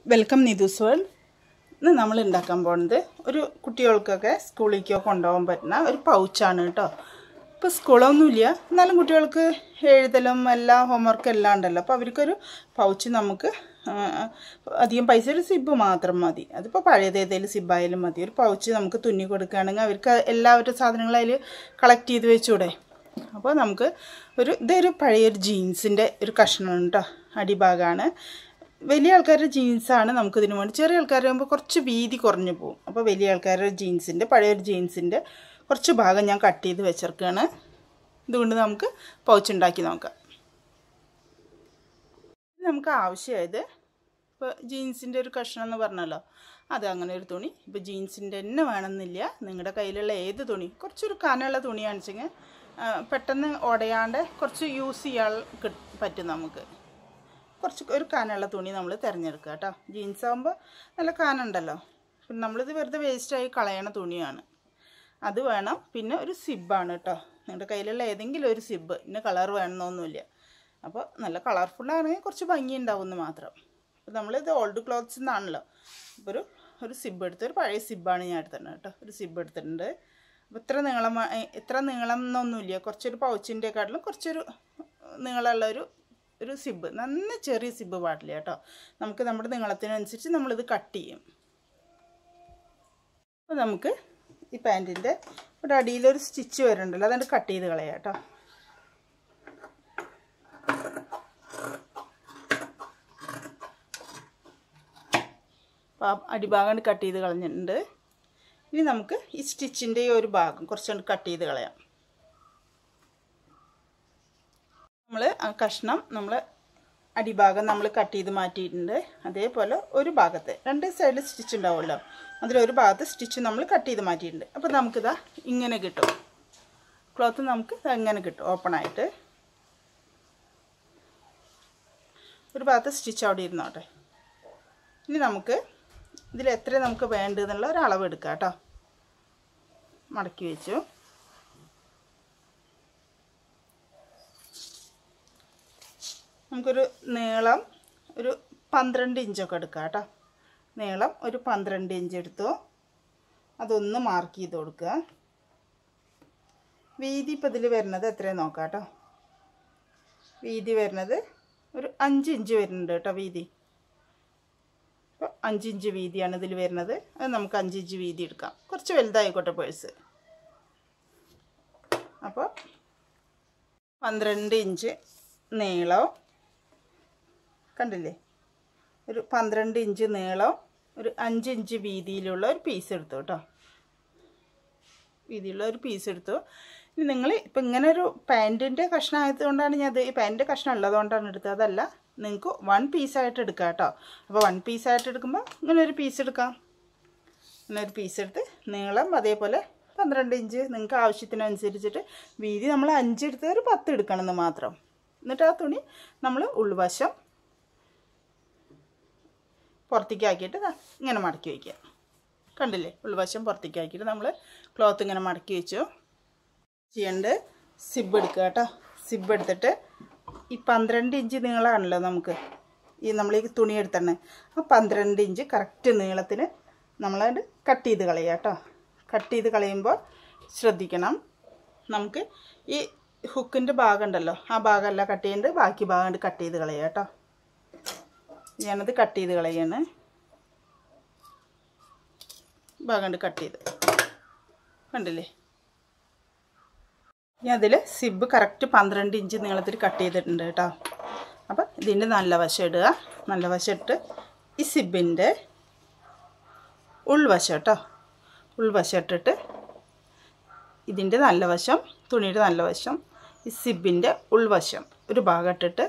welcome നിതൂസ് world ഇന്ന് നമ്മൾ ഉണ്ടാക്കാൻ പോകുന്നത് ഒരു കുട്ടികൾക്കൊക്കെ സ്കൂളിലേക്കോ കൊണ്ടുപോകാൻ പറ്റുന്ന ഒരു പൗച്ചാണ് കേട്ടോ ഇപ്പോൾ സ്കൂളൊന്നുമില്ല എന്നാലും കുട്ടികൾക്ക് എഴുതലും എല്ലാ ഹോംവർക്കും എല്ലാം ഉണ്ടല്ലോ അപ്പോൾ അവർക്കൊരു പൗച്ച് നമുക്ക് ആ, അധികം പൈസ ഒരു സിബ് മാത്രം മതി അതിപ്പോൾ പഴയത് ഏതെങ്കിലും സിബായാലും മതി ഒരു പൗച്ച് നമുക്ക് തുന്നി കൊടുക്കുകയാണെങ്കിൽ അവർക്ക് എല്ലാവരുടെ സാധനങ്ങളും അതിൽ കളക്ട് ചെയ്ത് വെച്ചൂടെ അപ്പോൾ നമുക്ക് ഒരു ഇതൊരു പഴയൊരു ജീൻസിൻ്റെ ഒരു കഷ്ണമാണ് കേട്ടോ അടിഭാഗമാണ് വലിയ ആൾക്കാരുടെ ജീൻസാണ് നമുക്ക് ഇതിന് വേണ്ടി ചെറിയ ആൾക്കാരാകുമ്പോൾ കുറച്ച് വീതി കുറഞ്ഞു പോകും അപ്പോൾ വലിയ ആൾക്കാരുടെ ജീൻസിൻ്റെ പഴയൊരു ജീൻസിൻ്റെ കുറച്ച് ഭാഗം ഞാൻ കട്ട് ചെയ്ത് വെച്ചിരിക്കുകയാണ് ഇതുകൊണ്ട് നമുക്ക് പൗച്ച് ഉണ്ടാക്കി നോക്കാം നമുക്ക് ആവശ്യമായത് ഇപ്പോൾ ജീൻസിൻ്റെ ഒരു കഷ്ണം എന്ന് പറഞ്ഞല്ലോ അത് അങ്ങനെ ഒരു തുണി ഇപ്പോൾ ജീൻസിൻ്റെ തന്നെ വേണമെന്നില്ല നിങ്ങളുടെ കയ്യിലുള്ള ഏത് തുണി കുറച്ചൊരു കനമുള്ള തുണിയാണെച്ചെങ്കിൽ പെട്ടെന്ന് ഉടയാണ്ട് കുറച്ച് യൂസ് ചെയ്യാൻ കിട്ട് പറ്റും നമുക്ക് കുറച്ച് ഒരു കനമുള്ള തുണി നമ്മൾ തിരഞ്ഞെടുക്കുക കേട്ടോ ജീൻസ് ആകുമ്പോൾ നല്ല കനുണ്ടല്ലോ പിന്നെ നമ്മളിത് വെറുതെ വേസ്റ്റായി കളയണ തുണിയാണ് അത് വേണം പിന്നെ ഒരു സിബാണ് കേട്ടോ നിങ്ങളുടെ കയ്യിലുള്ള ഏതെങ്കിലും ഒരു സിബ് ഇന്ന കളർ വേണമെന്നൊന്നുമില്ല അപ്പോൾ നല്ല കളർഫുള്ളാണെങ്കിൽ കുറച്ച് ഭംഗി ഉണ്ടാവുമെന്ന് മാത്രം അപ്പോൾ നമ്മളിത് ഓൾഡ് ക്ലോത്ത്സ് നിന്നാണല്ലോ അപ്പോൾ ഒരു ഒരു സിബ് എടുത്ത് ഒരു പഴയ സിബാണ് ഞാൻ എടുത്തിട്ടുണ്ട് കേട്ടോ ഒരു സിബ് എടുത്തിട്ടുണ്ട് അപ്പോൾ ഇത്ര നീളം വേ- ഇത്ര നീളം എന്നൊന്നുമില്ല കുറച്ചൊരു പൗച്ചിൻ്റെക്കാട്ടിലും കുറച്ചൊരു നീളമുള്ള ഒരു ഒരു സിബ് നന്ന ചെറിയ സിബ് പാടില്ല കേട്ടോ നമുക്ക് നമ്മുടെ നീളത്തിനനുസരിച്ച് നമ്മളിത് കട്ട് ചെയ്യും അപ്പോൾ നമുക്ക് ഈ പാൻറ്റിൻ്റെ ഇവിടെ അടിയിലൊരു സ്റ്റിച്ച് വരുന്നുണ്ടല്ലോ അതുകൊണ്ട് കട്ട് ചെയ്ത് കളയാം കേട്ടോ അപ്പോൾ ആ അടിഭാഗം കട്ട് ചെയ്ത് കളഞ്ഞിട്ടുണ്ട് ഇനി നമുക്ക് ഈ സ്റ്റിച്ചിൻ്റെ ഈ ഒരു ഭാഗം കുറച്ചുകൊണ്ട് കട്ട് ചെയ്ത് കളയാം നമ്മൾ ആ കഷ്ണം നമ്മൾ അടിഭാഗം നമ്മൾ കട്ട് ചെയ്ത് മാറ്റിയിട്ടുണ്ട് അതേപോലെ ഒരു ഭാഗത്ത് രണ്ട് സൈഡിൽ സ്റ്റിച്ച് ഉണ്ടാവുമല്ലോ അതിലൊരു ഭാഗത്ത് സ്റ്റിച്ച് നമ്മൾ കട്ട് ചെയ്ത് മാറ്റിയിട്ടുണ്ട് അപ്പോൾ നമുക്കിതാ ഇങ്ങനെ കിട്ടും ക്ലോത്ത് നമുക്ക് ദാ ഇങ്ങനെ കിട്ടും ഓപ്പണായിട്ട് ഒരു ഭാഗത്ത് സ്റ്റിച്ച് അവിടെ ഇരുന്നോട്ടെ ഇനി നമുക്ക് ഇതിൽ എത്ര നമുക്ക് വേണ്ടതെന്നുള്ള ഒരു അളവ് എടുക്കാം കേട്ടോ മടക്കി വെച്ചു നമുക്കൊരു നീളം ഒരു പന്ത്രണ്ട് ഇഞ്ചൊക്കെ എടുക്കാം കേട്ടോ നീളം ഒരു പന്ത്രണ്ട് ഇഞ്ച് എടുത്തു അതൊന്ന് മാർക്ക് ചെയ്ത് കൊടുക്കുക വീതി ഇപ്പം ഇതിൽ വരുന്നത് എത്രയാണ് നോക്കാം കേട്ടോ വീതി വരുന്നത് ഒരു അഞ്ച് ഇഞ്ച് വരുന്നുണ്ട് കേട്ടോ വീതി അപ്പോൾ അഞ്ച് ഇഞ്ച് വീതിയാണ് ഇതിൽ വരുന്നത് അത് നമുക്ക് അഞ്ച് ഇഞ്ച് വീതി എടുക്കാം കുറച്ച് വലുതായിക്കോട്ടെ പേഴ്സ് അപ്പോൾ പന്ത്രണ്ട് ഇഞ്ച് നീളം കണ്ടില്ലേ ഒരു പന്ത്രണ്ട് ഇഞ്ച് നീളം ഒരു അഞ്ച് ഇഞ്ച് വീതിയിലുള്ള ഒരു പീസ് എടുത്തു കേട്ടോ വീതിയുള്ള ഒരു പീസ് എടുത്തു ഇനി നിങ്ങൾ ഇപ്പം ഇങ്ങനെ ഒരു പാൻറ്റിൻ്റെ കഷ്ണം ആയതുകൊണ്ടാണ് ഞാൻ അത് ഈ പാൻറ്റിൻ്റെ കഷ്ണം ഉള്ളതുകൊണ്ടാണ് എടുത്തത് അതല്ല നിങ്ങൾക്ക് വൺ പീസായിട്ട് എടുക്കാം കേട്ടോ അപ്പോൾ വൺ പീസായിട്ട് എടുക്കുമ്പോൾ ഇങ്ങനെ ഒരു പീസ് എടുക്കാം ഇങ്ങനെ ഒരു പീസ് എടുത്ത് നീളം അതേപോലെ പന്ത്രണ്ട് ഇഞ്ച് നിങ്ങൾക്ക് ആവശ്യത്തിനനുസരിച്ചിട്ട് വീതി നമ്മൾ അഞ്ച് എടുത്ത് ഒരു പത്ത് എടുക്കണമെന്ന് മാത്രം എന്നിട്ട് ആ തുണി നമ്മൾ ഉൾവശം പുറത്തേക്ക് ആക്കിയിട്ട് ദാ ഇങ്ങനെ മടക്കി വയ്ക്കുക കണ്ടില്ലേ ഉൾവശം പുറത്തേക്ക് ആക്കിയിട്ട് നമ്മൾ ക്ലോത്ത് ഇങ്ങനെ മടക്കി വെച്ചു ചെയ്യേണ്ടത് സിബ് എടുക്കുക കേട്ടോ സിബ് എടുത്തിട്ട് ഈ പന്ത്രണ്ട് ഇഞ്ച് നീളമാണല്ലോ നമുക്ക് ഈ നമ്മൾ ഈ തുണി എടുത്തന്നെ ആ പന്ത്രണ്ട് ഇഞ്ച് കറക്റ്റ് നീളത്തിന് നമ്മളത് കട്ട് ചെയ്ത് കളയുക കേട്ടോ കട്ട് ചെയ്ത് കളയുമ്പോൾ ശ്രദ്ധിക്കണം നമുക്ക് ഈ ഹുക്കിൻ്റെ ഭാഗം ഉണ്ടല്ലോ ആ ഭാഗമല്ല കട്ട് ചെയ്യേണ്ടത് ബാക്കി ഭാഗം കട്ട് ചെയ്ത് കളയുക കേട്ടോ ഞാനത് കട്ട് ചെയ്ത് കളയാണ് ഭാഗം കട്ട് ചെയ്ത് കണ്ടില്ലേ ഞാൻ അതിൽ സിബ് കറക്റ്റ് പന്ത്രണ്ട് ഇഞ്ച് നീളത്തിൽ കട്ട് ചെയ്തിട്ടുണ്ട് കേട്ടോ അപ്പം ഇതിൻ്റെ നല്ല വശം ഇടുക നല്ല വശം ഇട്ട് ഈ സിബിൻ്റെ ഉൾവശം കേട്ടോ ഉൾവശം ഇട്ടിട്ട് ഇതിൻ്റെ നല്ല വശം തുണിയുടെ നല്ല വശം ഈ സിബിൻ്റെ ഉൾവശം ഒരു ഭാഗം ഇട്ടിട്ട്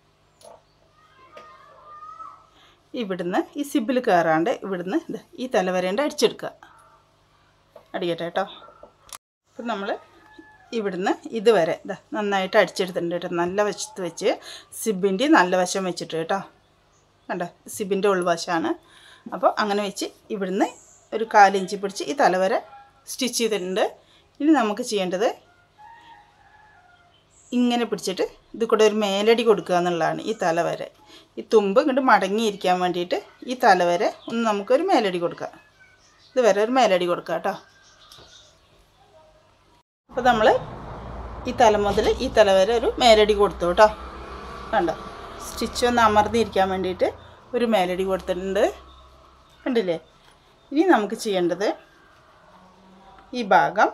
ഇവിടുന്ന് ഈ സിബിൽ കയറാണ്ട് ഇവിടുന്ന് ഇത് ഈ തലവരേണ്ട അടിച്ചെടുക്കുക അടിക്കട്ടെ കേട്ടോ അപ്പം നമ്മൾ ഇവിടുന്ന് ഇതുവരെ ഇതാ നന്നായിട്ട് അടിച്ചെടുത്തിട്ടുണ്ട് കേട്ടോ നല്ല വശത്ത് വെച്ച് സിബിൻ്റെ നല്ല വശം വെച്ചിട്ട് കേട്ടോ കണ്ടോ സിബിൻ്റെ ഉൾവശമാണ് അപ്പോൾ അങ്ങനെ വെച്ച് ഇവിടുന്ന് ഒരു കാലിഞ്ച് പിടിച്ച് ഈ തലവര സ്റ്റിച്ച് ചെയ്തിട്ടുണ്ട് ഇനി നമുക്ക് ചെയ്യേണ്ടത് ഇങ്ങനെ പിടിച്ചിട്ട് ഇത് കൂടെ ഒരു മേലടി കൊടുക്കുക എന്നുള്ളതാണ് ഈ തല വരെ ഈ തുമ്പ് ഇങ്ങോട്ട് മടങ്ങിയിരിക്കാൻ വേണ്ടിയിട്ട് ഈ തല വരെ ഒന്ന് നമുക്കൊരു മേലടി കൊടുക്കാം ഇതുവരെ ഒരു മേലടി കൊടുക്കാം കേട്ടോ അപ്പോൾ നമ്മൾ ഈ തല മുതൽ ഈ തല വരെ ഒരു മേലടി കൊടുത്തു കേട്ടോ കണ്ടോ സ്റ്റിച്ച് ഒന്ന് അമർന്നിരിക്കാൻ വേണ്ടിയിട്ട് ഒരു മേലടി കൊടുത്തിട്ടുണ്ട് കണ്ടില്ലേ ഇനി നമുക്ക് ചെയ്യേണ്ടത് ഈ ഭാഗം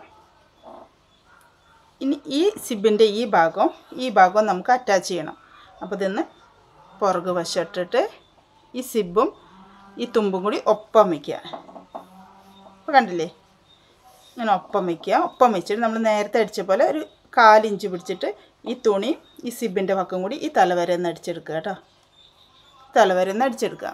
ഇനി ഈ സിബിൻ്റെ ഈ ഭാഗം ഈ ഭാഗം നമുക്ക് അറ്റാച്ച് ചെയ്യണം അപ്പോൾ ഇതിന്ന് പുറകു വശമിട്ടിട്ട് ഈ സിബും ഈ തുമ്പും കൂടി ഒപ്പം വയ്ക്കുക അപ്പോൾ കണ്ടില്ലേ ഇങ്ങനെ ഒപ്പം വയ്ക്കുക ഒപ്പം വെച്ചിട്ട് നമ്മൾ നേരത്തെ അടിച്ച പോലെ ഒരു കാലിഞ്ച് പിടിച്ചിട്ട് ഈ തുണി ഈ സിബിൻ്റെ പക്കം കൂടി ഈ തലവരെ ഒന്ന് അടിച്ചെടുക്കുക കേട്ടോ തലവരെ ഒന്ന് അടിച്ചെടുക്കുക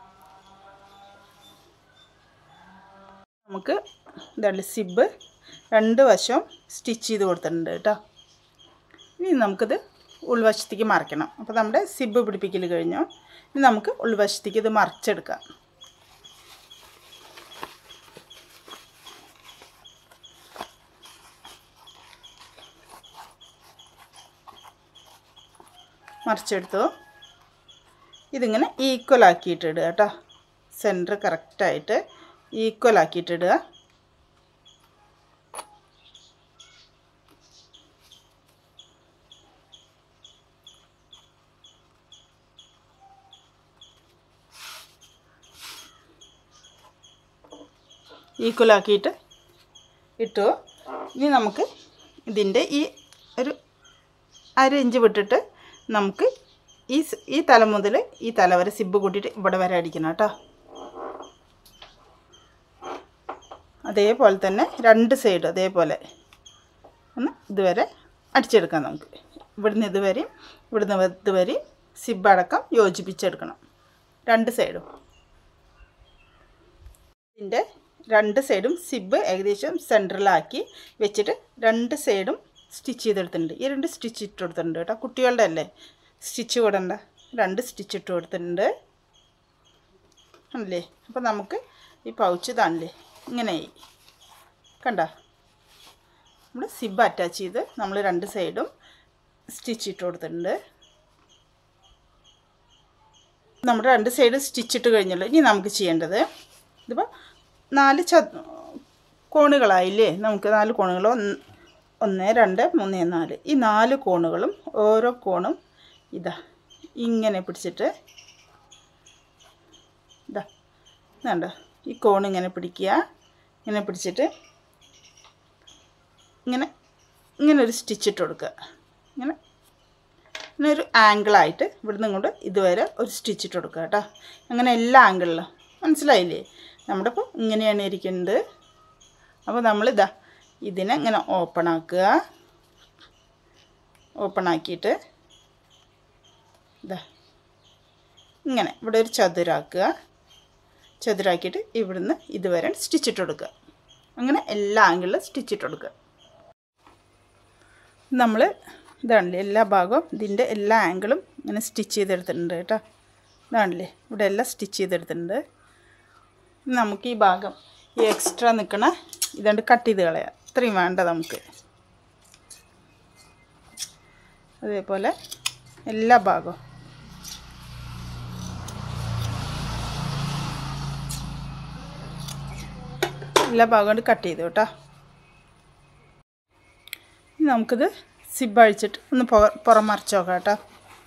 നമുക്ക് ഇതാണ് സിബ് രണ്ട് വശവും സ്റ്റിച്ച് ചെയ്ത് കൊടുത്തിട്ടുണ്ട് കേട്ടോ ഇനി നമുക്കിത് ഉൾവശത്തേക്ക് മറയ്ക്കണം അപ്പോൾ നമ്മുടെ സിബ് പിടിപ്പിക്കൽ കഴിഞ്ഞു ഇനി നമുക്ക് ഉൾവശത്തേക്ക് ഇത് മറിച്ചെടുക്കാം മറിച്ചെടുത്തു ഇതിങ്ങനെ ഈക്വൽ ആക്കിയിട്ട് ഇടുക കേട്ടോ സെൻറ്റർ കറക്റ്റായിട്ട് ഈക്വൽ ആക്കിയിട്ട് ഇടുക ഈക്വൽ ആക്കിയിട്ട് ഇട്ടു ഇനി നമുക്ക് ഇതിൻ്റെ ഈ ഒരു അര ഇഞ്ച് വിട്ടിട്ട് നമുക്ക് ഈ സ്- ഈ തല മുതൽ ഈ തല വരെ സിബ് കൂട്ടിയിട്ട് ഇവിടെ വരെ അടിക്കണം കേട്ടോ അതേപോലെ തന്നെ രണ്ട് സൈഡ് അതേപോലെ ഒന്ന് ഇതുവരെ അടിച്ചെടുക്കാം നമുക്ക് ഇവിടുന്ന് ഇതുവരെയും ഇവിടുന്ന് ഇതുവരെയും സിബ് അടക്കം യോജിപ്പിച്ചെടുക്കണം രണ്ട് സൈഡും ഇതിൻ്റെ രണ്ട് സൈഡും സിബ് ഏകദേശം സെൻറ്ററിലാക്കി വെച്ചിട്ട് രണ്ട് സൈഡും സ്റ്റിച്ച് ചെയ്തെടുത്തിട്ടുണ്ട് ഈ രണ്ട് സ്റ്റിച്ച് ഇട്ട് കൊടുത്തിട്ടുണ്ട് കേട്ടോ കുട്ടികളുടെ അല്ലേ സ്റ്റിച്ച് കൂടണ്ട രണ്ട് സ്റ്റിച്ച് ഇട്ട് കൊടുത്തിട്ടുണ്ട് ആണല്ലേ അപ്പോൾ നമുക്ക് ഈ പൗച്ച് ഇതാണല്ലേ ഇങ്ങനെയായി കണ്ട നമ്മൾ സിബ് അറ്റാച്ച് ചെയ്ത് നമ്മൾ രണ്ട് സൈഡും സ്റ്റിച്ച് ഇട്ട് കൊടുത്തിട്ടുണ്ട് നമ്മുടെ രണ്ട് സൈഡ് സ്റ്റിച്ച് ഇട്ട് കഴിഞ്ഞല്ലോ ഇനി നമുക്ക് ചെയ്യേണ്ടത് ഇതിപ്പോൾ നാല് ച കോണുകളായില്ലേ നമുക്ക് നാല് കോണുകൾ ഒന്ന് ഒന്ന് രണ്ട് മൂന്ന് നാല് ഈ നാല് കോണുകളും ഓരോ കോണും ഇതാ ഇങ്ങനെ പിടിച്ചിട്ട് ഇതാ ഇതുണ്ട് ഈ കോൺ ഇങ്ങനെ പിടിക്കുക ഇങ്ങനെ പിടിച്ചിട്ട് ഇങ്ങനെ ഇങ്ങനെ ഒരു സ്റ്റിച്ച് ഇട്ട് കൊടുക്കുക ഇങ്ങനെ ഇങ്ങനെ ഒരു ആംഗിളായിട്ട് ഇവിടുന്ന് ഇങ്ങോട്ട് ഇതുവരെ ഒരു സ്റ്റിച്ച് ഇട്ട് കൊടുക്കുക കേട്ടോ അങ്ങനെ എല്ലാ ആംഗിളിലും മനസ്സിലായില്ലേ നമ്മുടെ ഇപ്പോൾ ഇങ്ങനെയാണ് ഇരിക്കുന്നത് അപ്പോൾ നമ്മളിതാ ഇതിനെ ഇങ്ങനെ ഓപ്പൺ ആക്കുക ഓപ്പൺ ആക്കിയിട്ട് ഇതാ ഇങ്ങനെ ഇവിടെ ഒരു ചതുരാക്കുക ചതുരാക്കിയിട്ട് ഇവിടുന്ന് ഇതുവരെ സ്റ്റിച്ച് ഇട്ട് കൊടുക്കുക അങ്ങനെ എല്ലാ ആംഗിളിലും സ്റ്റിച്ച് ഇട്ട് കൊടുക്കുക നമ്മൾ ഇതാണല്ലേ എല്ലാ ഭാഗവും ഇതിൻ്റെ എല്ലാ ആംഗിളും ഇങ്ങനെ സ്റ്റിച്ച് ചെയ്തെടുത്തിട്ടുണ്ട് കേട്ടോ ഇതാണല്ലേ ഇവിടെ എല്ലാം സ്റ്റിച്ച് ചെയ്തെടുത്തിട്ടുണ്ട് ഇനി നമുക്ക് ഈ ഭാഗം ഈ എക്സ്ട്രാ നിൽക്കണ ഇതുകൊണ്ട് കട്ട് ചെയ്ത് കളയാം ഇത്രയും വേണ്ട നമുക്ക് അതേപോലെ എല്ലാ ഭാഗവും എല്ലാ ഭാഗവും കൊണ്ട് കട്ട് ചെയ്തു കേട്ടോ ഇനി നമുക്കിത് സിബ് അഴിച്ചിട്ട് ഒന്ന് പുറ പുറം മറിച്ച് നോക്കാം കേട്ടോ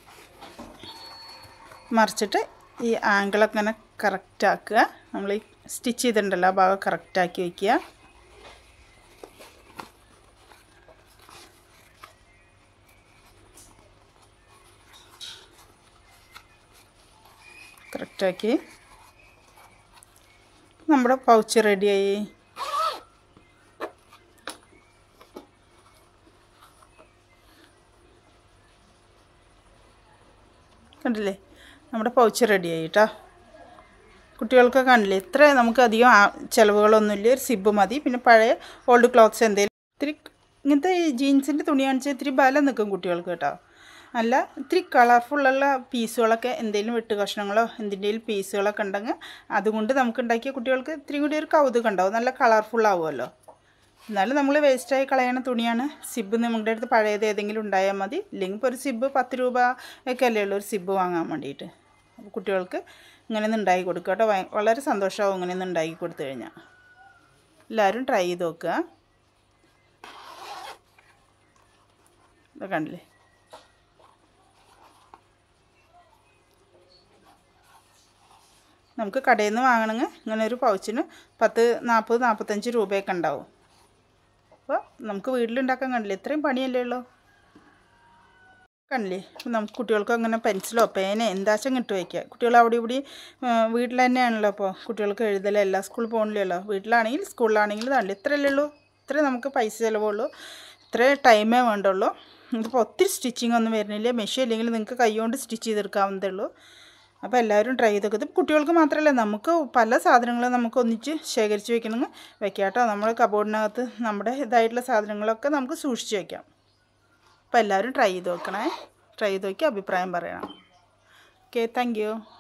മറിച്ചിട്ട് ഈ ആംഗിളൊക്കെ ഇങ്ങനെ കറക്റ്റ് ആക്കുക നമ്മൾ ഈ സ്റ്റിച്ച് ചെയ്തിട്ടുണ്ടല്ലോ ആ ഭാഗം കറക്റ്റ് ആക്കി വയ്ക്കുക കറക്റ്റാക്കി നമ്മുടെ പൗച്ച് റെഡിയായി കണ്ടില്ലേ നമ്മുടെ പൗച്ച് റെഡിയായി കേട്ടോ കുട്ടികൾക്ക് കാണില്ലേ ഇത്ര നമുക്ക് അധികം ആ- ചിലവുകളൊന്നുമില്ല ഒരു സിബ് മതി പിന്നെ പഴയ ഓൾഡ് ക്ലോത്ത്സ് എന്തെങ്കിലും ഇത്തിരി ഇങ്ങനത്തെ ഈ ജീൻസിൻ്റെ തുണി കാണിച്ചാൽ ഇത്തിരി ബലം നിൽക്കും കുട്ടികൾക്ക് കേട്ടോ അല്ല ഇത്തിരി കളർഫുള്ളുള്ള പീസുകളൊക്കെ എന്തെങ്കിലും വെട്ട് കഷ്ണങ്ങളോ എന്തിൻ്റെയും പീസുകളൊക്കെ ഉണ്ടെങ്കിൽ അതുകൊണ്ട് നമുക്ക് ഉണ്ടാക്കിയ കുട്ടികൾക്ക് ഇത്തിരി കൂടി ഒരു കൗതുകം ഉണ്ടാവും നല്ല കളർഫുൾ ആവുമല്ലോ എന്നാലും നമ്മൾ വേസ്റ്റായി കളയണ തുണിയാണ് സിബ് നമ്മുടെ അടുത്ത് പഴയത് ഏതെങ്കിലും ഉണ്ടായാൽ മതി ഇല്ലെങ്കിൽ ഇപ്പോൾ ഒരു സിബ് പത്ത് രൂപ ഒക്കെ അല്ലേ ഉള്ളൂ ഒരു സിബ് വാങ്ങാൻ വേണ്ടിയിട്ട് അപ്പോൾ കുട്ടികൾക്ക് ഇങ്ങനെ ഒന്ന് ഉണ്ടാക്കി കൊടുക്കുക കേട്ടോ ഭയ- വളരെ സന്തോഷമാവും ഇങ്ങനെ ഒന്ന് ഉണ്ടാക്കി കൊടുത്തു കഴിഞ്ഞാൽ എല്ലാവരും ട്രൈ ചെയ്ത് നോക്കുക ഇത് കണ്ടില്ലേ നമുക്ക് കടയിൽ നിന്ന് വാങ്ങണമെങ്കിൽ ഇങ്ങനെ ഒരു പൗച്ചിന് പത്ത് നാൽപ്പത് നാൽപ്പത്തഞ്ച് രൂപയൊക്കെ ഉണ്ടാവും അപ്പോൾ നമുക്ക് വീട്ടിലുണ്ടാക്കാൻ കണ്ടില്ലേ ഇത്രയും പണിയല്ലേ ഉള്ളൂ കണ്ടില്ലേ ഇപ്പം നമുക്ക് കുട്ടികൾക്ക് അങ്ങനെ പെൻസിലോ പേന എന്താച്ചും ഇട്ട് വയ്ക്കുക കുട്ടികൾ അവിടെ ഇവിടെ വീട്ടിൽ തന്നെയാണല്ലോ അപ്പോൾ കുട്ടികൾക്ക് എഴുതല എല്ലാ സ്കൂളിൽ പോകണില്ലല്ലോ വീട്ടിലാണെങ്കിൽ സ്കൂളിലാണെങ്കിൽ കണ്ടില്ലേ ഇത്രയല്ലേ ഉള്ളൂ ഇത്രേ നമുക്ക് പൈസ ചിലവുള്ളൂ ഇത്രേ ടൈമേ വേണ്ടുള്ളൂ ഇതിപ്പോൾ ഒത്തിരി സ്റ്റിച്ചിങ് ഒന്നും വരുന്നില്ല മെഷീൻ ഇല്ലെങ്കിൽ നിങ്ങൾക്ക് കൈകൊണ്ട് സ്റ്റിച്ച് ചെയ്തെടുക്കാവുന്നതേ ഉള്ളൂ അപ്പോൾ എല്ലാവരും ട്രൈ ചെയ്തൊക്കെ ഇത് കുട്ടികൾക്ക് മാത്രമല്ല നമുക്ക് പല സാധനങ്ങളും നമുക്ക് ഒന്നിച്ച് ശേഖരിച്ച് വെക്കണമെങ്കിൽ വെക്കാം കേട്ടോ നമ്മുടെ കബോർഡിനകത്ത് നമ്മുടെ ഇതായിട്ടുള്ള സാധനങ്ങളൊക്കെ നമുക്ക് സൂക്ഷിച്ച് വെക്കാം അപ്പോൾ എല്ലാവരും ട്രൈ ചെയ്ത് നോക്കണേ ട്രൈ ചെയ്ത് നോക്കി അഭിപ്രായം പറയണം ഓക്കെ താങ്ക് യു